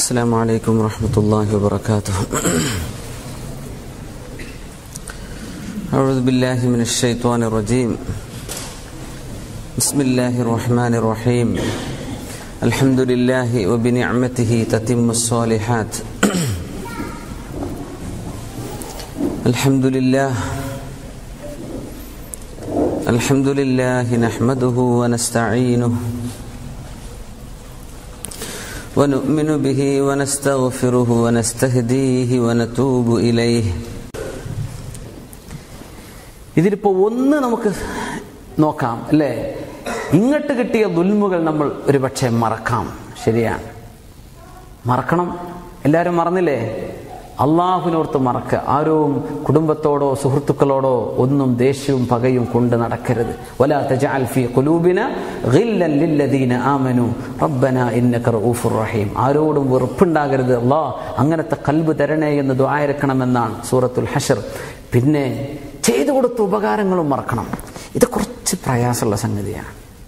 السلام عليكم ورحمة الله وبركاته أعوذ بالله من الشيطان الرجيم بسم الله الرحمن الرحيم الحمد لله وبنعمته تتم الصالحات الحمد لله الحمد لله نحمده ونستعينه ونؤمن به ونستغفره ونستهديه ونتوب إليه ഇതിലിപ്പോ ഒന്ന് നമുക്ക് നോക്കാം അല്ലേ ഇങ്ങോട്ട് കിട്ടിയ ദുൽമുകൾ നമ്മൾ ഒരുപക്ഷെ മറക്കാം ശരിയാണ് മറക്കണം എല്ലാവരും മറന്നില്ലേ അള്ളാഹുവിനോർത്ത് മറക്കുക ആരും കുടുംബത്തോടോ സുഹൃത്തുക്കളോടോ ഒന്നും ദേഷ്യവും പകയും കൊണ്ട് നടക്കരുത് വലാ തജഅൽ ഫീ ഖുലൂബിന ഗില്ലൻ ലില്ലദീന ആമനു റബ്ബന ഇന്നക റഊഫുർ റഹീം ആരോടും വെറുപ്പുണ്ടാകരുത് അല്ലാ അങ്ങനത്തെ കൽബ് തരണേ എന്ന് ദുആയിരക്കണമെന്നാണ് സൂറത്തുൽ ഹഷർ പിന്നെ ചെയ്തു കൊടുത്ത ഉപകാരങ്ങളും മറക്കണം ഇത് കുറച്ച് പ്രയാസമുള്ള സംഗതിയാണ്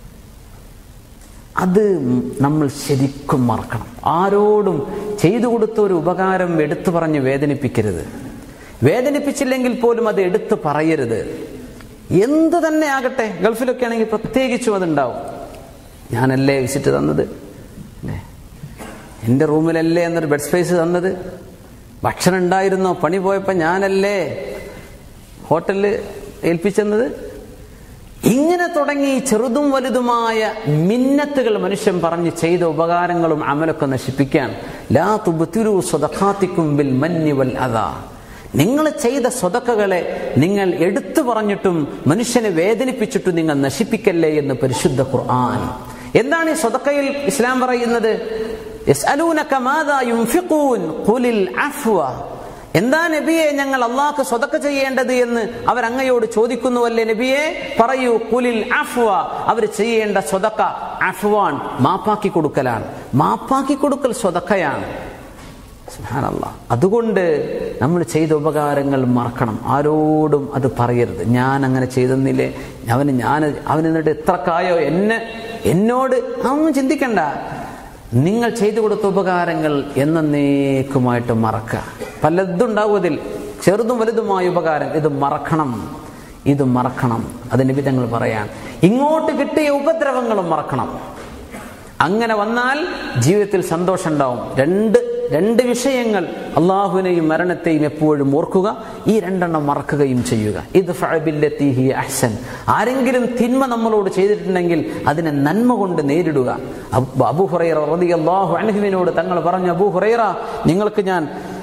അത് നമ്മൾ ശരിക്കും മറക്കണം ആരോടും ചെയ്തു കൊടുത്ത ഒരു ഉപകാരം എടുത്തു പറഞ്ഞ് വേദനിപ്പിക്കരുത് വേദനിപ്പിച്ചില്ലെങ്കിൽ പോലും അത് എടുത്തു പറയരുത് എന്ത് തന്നെ ആകട്ടെ ഗൾഫിലൊക്കെ ആണെങ്കിൽ പ്രത്യേകിച്ചും അതുണ്ടാവും ഞാനല്ലേ വിസിറ്റ് തന്നത് അല്ലേ എൻ്റെ റൂമിലല്ലേ എന്നൊരു ബെഡ് സ്പേസ് തന്നത് ഭക്ഷണം ഉണ്ടായിരുന്നോ പണി പോയപ്പോൾ ഞാനല്ലേ ഹോട്ടലിൽ ഏൽപ്പിച്ചെന്നത് ഇങ്ങനെ തുടങ്ങി ചെറുതും വലുതുമായ മിന്നത്തുകൾ മനുഷ്യൻ പറഞ്ഞ് ചെയ്ത ഉപകാരങ്ങളും അമലൊക്കെ നശിപ്പിക്കാൻ ലാ തുബുത്തിരു സ്വതഖാത്തിക്കും ബിൽ മഞ്ഞി വൽ അതാ നിങ്ങൾ ചെയ്ത സ്വതക്കകളെ നിങ്ങൾ എടുത്തു പറഞ്ഞിട്ടും മനുഷ്യനെ വേദനിപ്പിച്ചിട്ടും നിങ്ങൾ നശിപ്പിക്കല്ലേ എന്ന് പരിശുദ്ധ ഖുർആൻ എന്താണ് ഈ സ്വതക്കയിൽ ഇസ്ലാം പറയുന്നത് യസ്അലൂനക മാദാ യുൻഫിഖൂൻ ഖുലിൽ അഫ്വ എന്താ നബിയെ ഞങ്ങൾ അള്ളാഹ്ക്ക് സ്വതക്ക ചെയ്യേണ്ടത് എന്ന് അവർ അങ്ങയോട് ചോദിക്കുന്നുവല്ലേ നബിയെ പറയൂ കുലിൽ അഫ്വ അവർ ചെയ്യേണ്ട സ്വതക്ക അഫ്വാൻ മാപ്പാക്കി കൊടുക്കലാണ് മാപ്പാക്കി കൊടുക്കൽ സ്വതക്കയാണ് അതുകൊണ്ട് നമ്മൾ ചെയ്ത ഉപകാരങ്ങൾ മറക്കണം ആരോടും അത് പറയരുത് ഞാൻ അങ്ങനെ ചെയ്തെന്നില്ലേ അവന് ഞാൻ അവൻ എന്നിട്ട് എത്ര കായോ എന്നെ എന്നോട് അതൊന്നും ചിന്തിക്കണ്ട നിങ്ങൾ ചെയ്തു കൊടുത്ത ഉപകാരങ്ങൾ എന്നേക്കുമായിട്ട് മറക്കുക പലതുണ്ടാവും അതിൽ ചെറുതും വലുതുമായ ഉപകാരം ഇത് മറക്കണം ഇത് മറക്കണം അതിന് വിധങ്ങൾ പറയാൻ ഇങ്ങോട്ട് കിട്ടിയ ഉപദ്രവങ്ങളും മറക്കണം അങ്ങനെ വന്നാൽ ജീവിതത്തിൽ സന്തോഷം ഉണ്ടാവും രണ്ട് രണ്ട് വിഷയങ്ങൾ അള്ളാഹുവിനെയും മരണത്തെയും എപ്പോഴും ഓർക്കുക ഈ രണ്ടെണ്ണം മറക്കുകയും ചെയ്യുക ഇത് അഹ്സൻ ആരെങ്കിലും തിന്മ നമ്മളോട് ചെയ്തിട്ടുണ്ടെങ്കിൽ അതിനെ നന്മ കൊണ്ട് നേരിടുക അബു ഹുറൈറ റളിയല്ലാഹു അൻഹുവിനോട് തങ്ങൾ പറഞ്ഞു അബു ഹുറൈറ നിങ്ങൾക്ക് ഞാൻ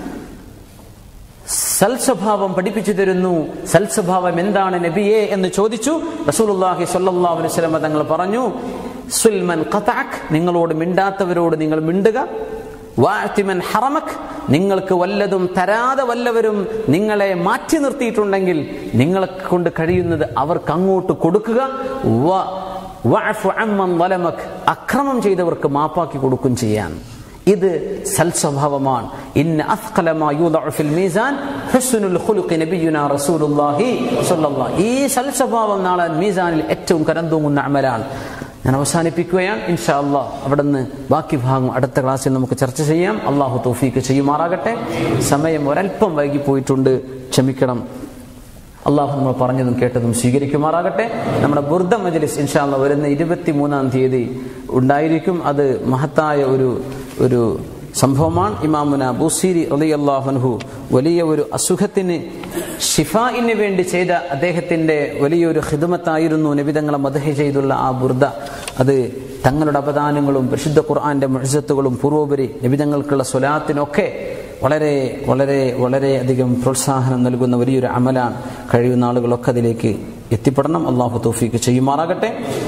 സൽസ്വഭാവം പഠിപ്പിച്ചു തരുന്നു സൽസ്വഭാവം എന്താണ് നബിയെ എന്ന് ചോദിച്ചു റസൂലുള്ളാഹി സ്വല്ലല്ലാഹു അലൈഹി വസല്ലം തങ്ങൾ പറഞ്ഞു സുൽമൻ ഖതഅക് നിങ്ങളോട് മിണ്ടാത്തവരോട് നിങ്ങൾ മിണ്ടുക വാഴ്ത്തിമൻ ഹറമക് നിങ്ങൾക്ക് വല്ലതും തരാതെ വല്ലവരും നിങ്ങളെ മാറ്റി നിർത്തിയിട്ടുണ്ടെങ്കിൽ നിങ്ങളെ കൊണ്ട് കഴിയുന്നത് അവർക്ക് അങ്ങോട്ട് കൊടുക്കുക അക്രമം ചെയ്തവർക്ക് മാപ്പാക്കി കൊടുക്കും ചെയ്യാൻ ഇത് സൽസ്വഭാവമാണ് ഇന്ന ഈ സൽസ്വഭാവം നാളെ മീസാനിൽ ഏറ്റവും കരം തൂങ്ങുന്ന അമലാണ് ഞാൻ അവസാനിപ്പിക്കുകയാണ് ഇൻഷാ അള്ളാഹ് അവിടെ നിന്ന് ബാക്കി ഭാഗം അടുത്ത ക്ലാസ്സിൽ നമുക്ക് ചർച്ച ചെയ്യാം അള്ളാഹു തൗഫീക്ക് ചെയ്യുമാറാകട്ടെ സമയം ഒരല്പം വൈകി പോയിട്ടുണ്ട് ക്ഷമിക്കണം അള്ളാഹു നമ്മൾ പറഞ്ഞതും കേട്ടതും സ്വീകരിക്കുമാറാകട്ടെ നമ്മുടെ ബുർദ മജലിസ് ഇൻഷാല്ല വരുന്ന ഇരുപത്തി മൂന്നാം തീയതി ഉണ്ടായിരിക്കും അത് മഹത്തായ ഒരു ഒരു സംഭവമാണ് ഇമാമുന ബുസീരി അലി അള്ളാഹുൻഹു വലിയ ഒരു അസുഖത്തിന് ഷിഫായിന് വേണ്ടി ചെയ്ത അദ്ദേഹത്തിന്റെ വലിയൊരു ഹിദമത്തായിരുന്നു നിബിതങ്ങളെ മദഹ ചെയ്തുള്ള ആ ബുർദ അത് തങ്ങളുടെ അപദാനങ്ങളും പരിശുദ്ധ ഖുർആന്റെ മഴസത്തുകളും പൂർവോപരി നിബിതങ്ങൾക്കുള്ള സ്വലാത്തിനൊക്കെ വളരെ വളരെ വളരെ അധികം പ്രോത്സാഹനം നൽകുന്ന വലിയൊരു അമലാണ് കഴിയുന്ന ആളുകളൊക്കെ അതിലേക്ക് എത്തിപ്പെടണം അള്ളാഹു തൗഫീക്ക് ചെയ്യുമാറാകട്ടെ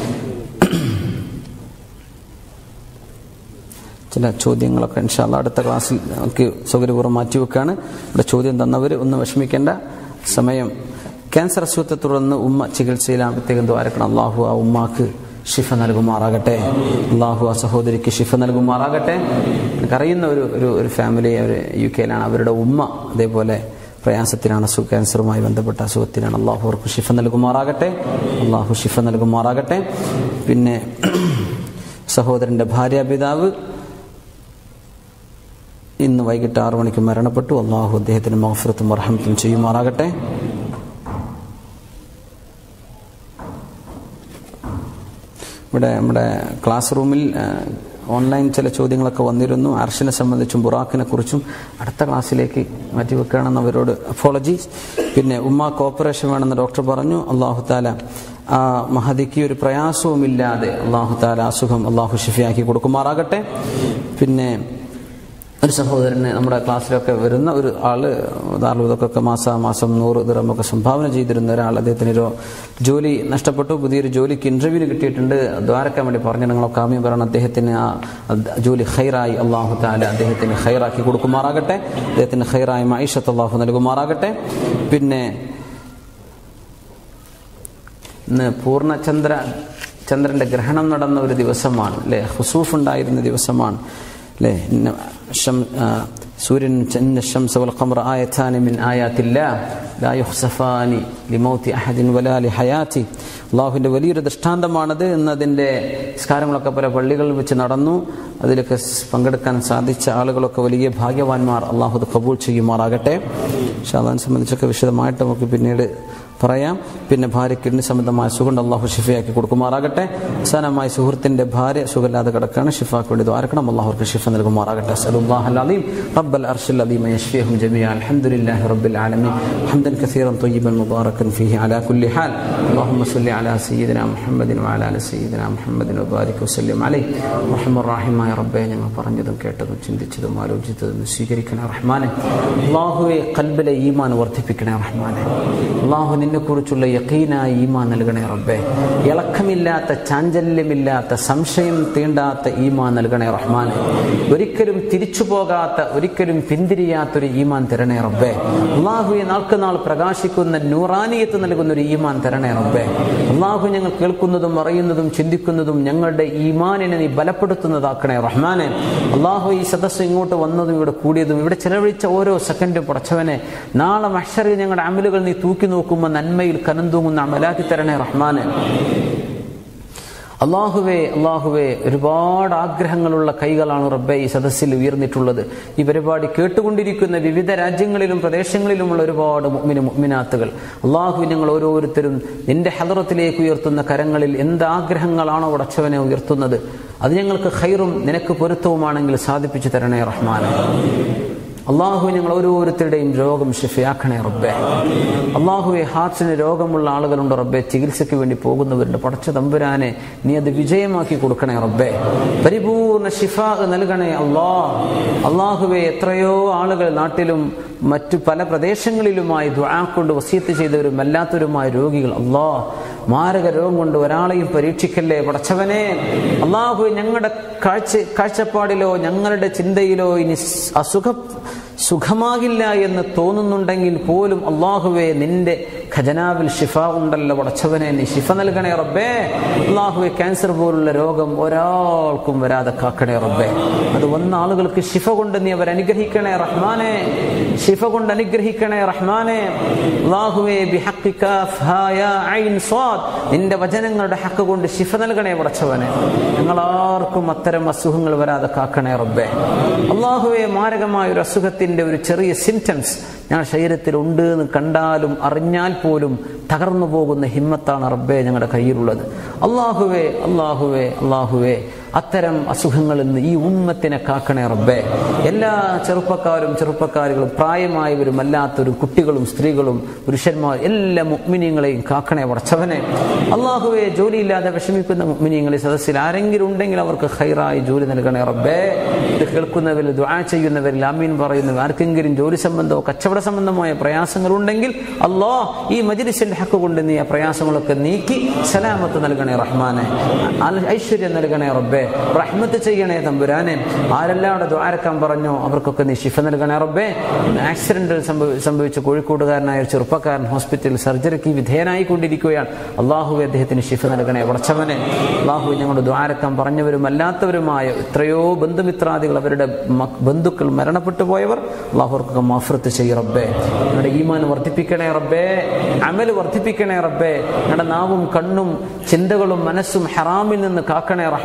ചില ചോദ്യങ്ങളൊക്കെ ഇൻഷാല്ല അടുത്ത ക്ലാസ്സിൽ നമുക്ക് സൗകര്യപൂർവ്വം മാറ്റിവെക്കുകയാണ് ഇവിടെ ചോദ്യം തന്നവർ ഒന്ന് വിഷമിക്കേണ്ട സമയം ക്യാൻസർ അസുഖത്തെ തുടർന്ന് ഉമ്മ ചികിത്സയിലാണ് പ്രത്യേകം ദ്വാരക്കണം അള്ളാഹു ആ ഉമ്മാക്ക് ഷിഫ നൽകുമാറാകട്ടെ അള്ളാഹു ആ സഹോദരിക്ക് ഷിഫ നൽകുമാറാകട്ടെ എനിക്കറിയുന്ന ഒരു ഒരു ഒരു ഫാമിലി അവർ യു കെയിലാണ് അവരുടെ ഉമ്മ അതേപോലെ പ്രയാസത്തിലാണ് അസുഖ ക്യാൻസറുമായി ബന്ധപ്പെട്ട അസുഖത്തിനാണ് അള്ളാഹു അവർക്ക് ഷിഫ നൽകുമാറാകട്ടെ അള്ളാഹു ഷിഫ നൽകുമാറാകട്ടെ പിന്നെ സഹോദരന്റെ ഭാര്യാപിതാവ് ഇന്ന് വൈകിട്ട് ആറു മണിക്ക് മരണപ്പെട്ടു അള്ളാഹു അദ്ദേഹത്തിന് മഹഫറത്തും വർഹമത്തും ചെയ്യുമാറാകട്ടെ ഇവിടെ നമ്മുടെ ക്ലാസ് റൂമിൽ ആ, ഓൺലൈൻ ചില ചോദ്യങ്ങളൊക്കെ വന്നിരുന്നു അർഷിനെ സംബന്ധിച്ചും ബുറാഖിനെ കുറിച്ചും അടുത്ത ക്ലാസ്സിലേക്ക് മാറ്റിവെക്കുകയാണെന്ന് അവരോട് അപ്പോളജി പിന്നെ ഉമ്മ കോപ്പറേഷൻ വേണമെന്ന് ഡോക്ടർ പറഞ്ഞു അള്ളാഹു താല ആ മഹദിക്ക് ഒരു പ്രയാസവുമില്ലാതെ അള്ളാഹു താല അസുഖം അള്ളാഹു ഷിഫിയാക്കി കൊടുക്കുമാറാകട്ടെ പിന്നെ ഒരു സഹോദരന് നമ്മുടെ ക്ലാസ്സിലൊക്കെ വരുന്ന ഒരു ആള് ദാർലുദൊക്കെ മാസാമാസം നൂറ് ദിറമൊക്കെ സംഭാവന ചെയ്തിരുന്ന ഒരാൾ അദ്ദേഹത്തിന് ഒരു ജോലി നഷ്ടപ്പെട്ടു പുതിയൊരു ജോലിക്ക് ഇന്റർവ്യൂവിന് കിട്ടിയിട്ടുണ്ട് ദ്വാരക്കാൻ വേണ്ടി പറഞ്ഞു നിങ്ങളൊക്കെ ആമീൻ പറയണം അദ്ദേഹത്തിന് ആ ജോലി ഹൈറായി അള്ളാഹു താല അദ്ദേഹത്തിന് ഹൈറാക്കി കൊടുക്കുമാറാകട്ടെ അദ്ദേഹത്തിന് ഹൈറായി മൈഷത്ത് അള്ളാഹു നൽകുമാറാകട്ടെ പിന്നെ ഇന്ന് പൂർണ്ണചന്ദ്ര ചന്ദ്രന്റെ ഗ്രഹണം നടന്ന ഒരു ദിവസമാണ് അല്ലെ ഹുസൂഫ് ഉണ്ടായിരുന്ന ദിവസമാണ് അല്ലെ ഇന്ന ശം- ആ, സൂര്യൻ ഇന്ന الشمس والقمر آيتان من آيات الله لا يخسفان لموت أحد ولا لحياته അള്ളാഹുവിൻ്റെ വലിയൊരു ദൃഷ്ടാന്തമാണത് എന്നതിൻ്റെ നിസ്കാരങ്ങളൊക്കെ പല പള്ളികളിൽ വെച്ച് നടന്നു അതിലൊക്കെ സ് പങ്കെടുക്കാൻ സാധിച്ച ആളുകളൊക്കെ വലിയ ഭാഗ്യവാന്മാർ അള്ളാഹു അത് കബൂൾ ചെയ്യുമാറാകട്ടെ ഷാദാൻ സംബന്ധിച്ചൊക്കെ വിശദമായിട്ട് നമുക്ക് പിന്നീട് പറയാം പിന്നെ ഭാര്യ കിഡ്നി സംബന്ധമായ സുഖം അള്ളാഹു ഷിഫയാക്കി കൊടുക്കുമാറാകട്ടെ അവസാനമായി സുഹൃത്തിന്റെ ഭാര്യ സുഖമില്ലാതെ കിടക്കാണ് ഷിഫാക്ക് വേണ്ടി ദ്വാരക്കണം അള്ളാഹുർക്ക് ഷിഫ നൽകുമാറാകട്ടെ സലുല്ലാഹ് അലീം റബ്ബൽ അർഷിൽ അലീം യഷ്ഫിയഹും ജമീഅ അൽഹംദുലില്ലാഹി റബ്ബിൽ ആലമീൻ ഹംദൻ കസീറൻ طيبا مباركا فيه على كل حال اللهم صل على سيدنا محمد وعلى ال سيدنا محمد وبارك وسلم عليه റഹ്മ റഹീമായ റബ്ബെ ഞങ്ങൾ പറഞ്ഞതും കേട്ടതും ചിന്തിച്ചതും ആലോചിച്ചതും സ്വീകരിക്കണേ റഹ്മാനെ അള്ളാഹുവെ കൽബിലെ ഈമാൻ വർദ്ധിപ്പിക്കണേ റഹ്മാനെ അള്ളാഹു നിന്നെക്കുറിച്ചുള്ള യക്കീനായ ഈമാൻ നൽകണേ റബ്ബെ ഇളക്കമില്ലാത്ത ചാഞ്ചല്യമില്ലാത്ത സംശയം തീണ്ടാത്ത ഈമാൻ നൽകണേ റഹ്മാനെ ഒരിക്കലും തിരിച്ചു പോകാത്ത ഒരിക്കലും പിന്തിരിയാത്തൊരു ഈമാൻ തരണേ റബ്ബെ അള്ളാഹുവെ നാൾക്ക് നാൾ പ്രകാശിക്കുന്ന നൂറാനിയത്ത് നൽകുന്ന ഒരു ഈമാൻ തരണേ റബ്ബെ അള്ളാഹു ഞങ്ങൾ കേൾക്കുന്നതും അറിയുന്നതും ചിന്തിക്കുന്നതും ഞങ്ങളുടെ ഈമാനിനെ നീ ബലപ്പെടുത്തുന്നതാക്കണേ റഹ്മാനെ അള്ളാഹു ഈ സദസ്സ് ഇങ്ങോട്ട് വന്നതും ഇവിടെ കൂടിയതും ഇവിടെ ചെലവഴിച്ച ഓരോ സെക്കൻഡും പടച്ചവനെ നാളെ മഷറിൽ ഞങ്ങളുടെ അമലുകൾ നീ തൂക്കി നോക്കുമ്പോൾ നന്മയിൽ കനന്തൂങ്ങുന്ന അമലാക്കി തരണേ റഹ്മാനെ അള്ളാഹുവേ അള്ളാഹുവേ ഒരുപാട് ആഗ്രഹങ്ങളുള്ള കൈകളാണ് റബ്ബെ ഈ സദസ്സിൽ ഉയർന്നിട്ടുള്ളത് ഈ പരിപാടി കേട്ടുകൊണ്ടിരിക്കുന്ന വിവിധ രാജ്യങ്ങളിലും പ്രദേശങ്ങളിലുമുള്ള ഒരുപാട് മുഅ്മിന് മുഅ്മിനാത്തുകൾ അള്ളാഹു ഞങ്ങൾ ഓരോരുത്തരും നിന്റെ ഹദറത്തിലേക്ക് ഉയർത്തുന്ന കരങ്ങളിൽ എന്ത് ആഗ്രഹങ്ങളാണോ ഉടച്ചവനെ ഉയർത്തുന്നത് അത് ഞങ്ങൾക്ക് ഖൈറും നിനക്ക് പൊരുത്തവുമാണെങ്കിൽ സാധിപ്പിച്ചു തരണേ റഹ്മാനെ അള്ളാഹു ഞങ്ങൾ ഓരോരുത്തരുടെയും രോഗം ഷിഫയാക്കണേ റബ്ബെ അള്ളാഹുവെ ഹാർട്ടിന് രോഗമുള്ള ആളുകളുണ്ട് റബ്ബെ ചികിത്സയ്ക്ക് വേണ്ടി പോകുന്നവരുണ്ട് പടച്ച തമ്പുരാനെ നീ അത് വിജയമാക്കി കൊടുക്കണേ റബ്ബെ പരിപൂർണ ഷിഫ നൽകണേ അള്ളാ അള്ളാഹുവെ എത്രയോ ആളുകൾ നാട്ടിലും മറ്റു പല പ്രദേശങ്ങളിലുമായി ദ്വാ കൊണ്ട് വസീത്ത് ചെയ്തവരും അല്ലാത്തവരുമായ രോഗികൾ അള്ളാ മാരക രോഗം കൊണ്ട് ഒരാളെയും പരീക്ഷിക്കല്ലേ പടച്ചവനെ അള്ളാഹു ഞങ്ങളുടെ കാഴ്ച കാഴ്ചപ്പാടിലോ ഞങ്ങളുടെ ചിന്തയിലോ ഇനി സ് അസുഖ സുഖമാകില്ല എന്ന് തോന്നുന്നുണ്ടെങ്കിൽ പോലും അള്ളാഹുവെ നിന്റെ ഖജനാവിൽ ഷിഫ ഉണ്ടല്ലോ പടച്ചവനെ നീ ഷിഫ നൽകണേ റബ്ബേ അള്ളാഹുവെ ക്യാൻസർ പോലുള്ള രോഗം ഒരാൾക്കും വരാതെ കാക്കണേ റബ്ബേ അത് വന്ന ആളുകൾക്ക് ഷിഫ കൊണ്ട് നീ അവർ അനുഗ്രഹിക്കണേ റഹ്മാനെ ഷിഫ കൊണ്ട് അനുഗ്രഹിക്കണേ റഹ്മാനെ അള്ളാഹുവെ ബിഹഖിക ഫാ യാ ഐൻ സ്വാദ് നിന്റെ വചനങ്ങളുടെ ഹക്ക് കൊണ്ട് ഷിഫ നൽകണേ പടച്ചവനെ ഞങ്ങൾ ആർക്കും അത്തരം അസുഖങ്ങൾ വരാതെ കാക്കണേ റബ്ബേ അള്ളാഹുവെ മാരകമായ ഒരു അസുഖത്തിന്റെ ഒരു ചെറിയ സിംറ്റംസ് ഞങ്ങളുടെ ശരീരത്തിൽ ഉണ്ട് എന്ന് കണ്ടാലും അറിഞ്ഞാൽ പോലും തകർന്നു പോകുന്ന ഹിമ്മത്താണ് റബ്ബെ ഞങ്ങളുടെ കയ്യിലുള്ളത് അള്ളാഹുവേ അള്ളാഹുവേ അള്ളാഹുവേ അത്തരം അസുഖങ്ങളിൽ നിന്ന് ഈ ഉമ്മത്തിനെ കാക്കണേ റബ്ബേ എല്ലാ ചെറുപ്പക്കാരും ചെറുപ്പക്കാരികളും പ്രായമായവരും അല്ലാത്തവരും കുട്ടികളും സ്ത്രീകളും പുരുഷന്മാർ എല്ലാ മുഗ്മിനിയങ്ങളെയും കാക്കണേ വടച്ചവനെ അള്ളാഹുവെ ജോലിയില്ലാതെ വിഷമിക്കുന്ന മുഗ്മിനിയങ്ങളെ സദസ്സിൽ ആരെങ്കിലും ഉണ്ടെങ്കിൽ അവർക്ക് ഹൈറായി ജോലി നൽകണേ റബ്ബേ ഇത് കേൾക്കുന്നവരിൽ ദ്വാ ചെയ്യുന്നവരിൽ ആമീൻ പറയുന്നവർ ആർക്കെങ്കിലും ജോലി സംബന്ധമോ കച്ചവട സംബന്ധമായ പ്രയാസങ്ങൾ ഉണ്ടെങ്കിൽ അല്ലോ ഈ മജിലിസിന്റെ ഹക്ക് കൊണ്ട് നീ ആ പ്രയാസങ്ങളൊക്കെ നീക്കി സലാമത്ത് നൽകണേ റഹ്മാനെ അൽ- ഐശ്വര്യം നൽകണേ റബ്ബേ റഹ്മത്ത് ചെയ്യണേ തമ്പുരാനെ ആരെല്ലാം അവിടെ ദ്വാരക്കാൻ പറഞ്ഞോ അവർക്കൊക്കെ നീ ശിഫ നൽകണേ റബ്ബേ ആക്സിഡന്റ് സംഭവിച്ച കോഴിക്കോടുകാരനായ ഒരു ചെറുപ്പക്കാരൻ ഹോസ്പിറ്റലിൽ സർജറിക്ക് വിധേയനായി കൊണ്ടിരിക്കുകയാണ് അള്ളാഹു അദ്ദേഹത്തിന് ശിഫ നൽകണേ വടച്ചവനെ അള്ളാഹു ഞങ്ങളുടെ ദ്വാരക്കാൻ പറഞ്ഞവരും അല്ലാത്തവരുമായ എത്രയോ ബന്ധുമിത്രാദികൾ അവരുടെ മക്- ബന്ധുക്കൾ മരണപ്പെട്ടു പോയവർ അള്ളാഹുർക്കൊക്കെ മാഫ്രത്ത് ചെയ്യ റബ്ബേ ഞങ്ങളുടെ ഈമാൻ വർദ്ധിപ്പിക്കണേ റബ്ബേ അമൽ വർദ്ധിപ്പിക്കണേ റബ്ബേ ഞങ്ങളുടെ നാവും കണ്ണും ചിന്തകളും മനസ്സും ഹറാമിൽ നിന്ന് കാക്കണേ റഹ്മാനെ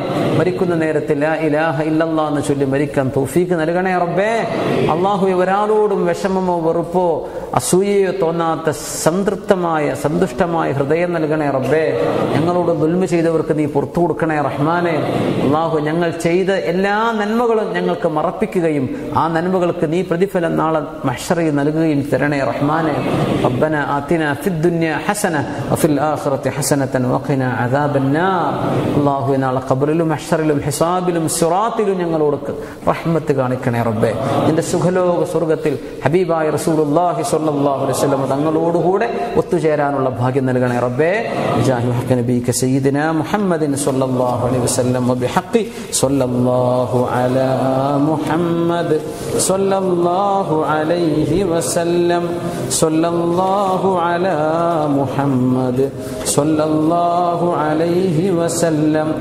മരിക്കുന്ന നേരത്തിൽ ലാ ഇലാഹ ഇല്ലല്ലാ എന്ന് ചൊല്ലി മരിക്കാൻ തൗഫീക്ക് നൽകണേ റബ്ബേ അള്ളാഹു ഒരാളോടും വിഷമമോ വെറുപ്പോ അസൂയയോ തോന്നാത്ത സംതൃപ്തമായ സന്തുഷ്ടമായ ഹൃദയം നൽകണേ റബ്ബേ ഞങ്ങളോട് ദുൽമ ചെയ്തവർക്ക് നീ പുറത്തു കൊടുക്കണേ റഹ്മാനെ അള്ളാഹു ഞങ്ങൾ ചെയ്ത എല്ലാ നന്മകളും ഞങ്ങൾക്ക് മറപ്പിക്കുകയും ആ നന്മകൾക്ക് നീ പ്രതിഫലം നാളെ മഹ്ഷറയിൽ നൽകുകയും തരണേ റഹ്മാനെ ربنا آتنا في الدنيا حسنة وفي الآخرة حسنة وقنا عذاب النار الله നാളെ ഖബറിലും മഹ്ഷറിലും ഹിസാബിലും സിറാത്തിലും ഞങ്ങളോട് റഹ്മത്ത് കാണിക്കണേ റബ്ബേ നിന്റെ സുഖലോക സ്വർഗത്തിൽ ഹബീബായ റസൂലുള്ളാഹി സ്വല്ലല്ലാഹു അലൈഹി വസല്ലം തങ്ങളോടുകൂടെ ഒത്തുചേരാനുള്ള ഭാഗ്യം നൽകണേ റബ്ബേ ജാഹി ഹഖ് നബീക സയ്യിദിന മുഹമ്മദിൻ സ്വല്ലല്ലാഹു അലൈഹി വസല്ലം വബിഹഖി സ്വല്ലല്ലാഹു അലാ മുഹമ്മദ് സ്വല്ലല്ലാഹു അലൈഹി വസല്ലം സ്വല്ലല്ലാഹു അലാ മുഹമ്മദ് സ്വല്ലല്ലാഹു അലൈഹി വസല്ലം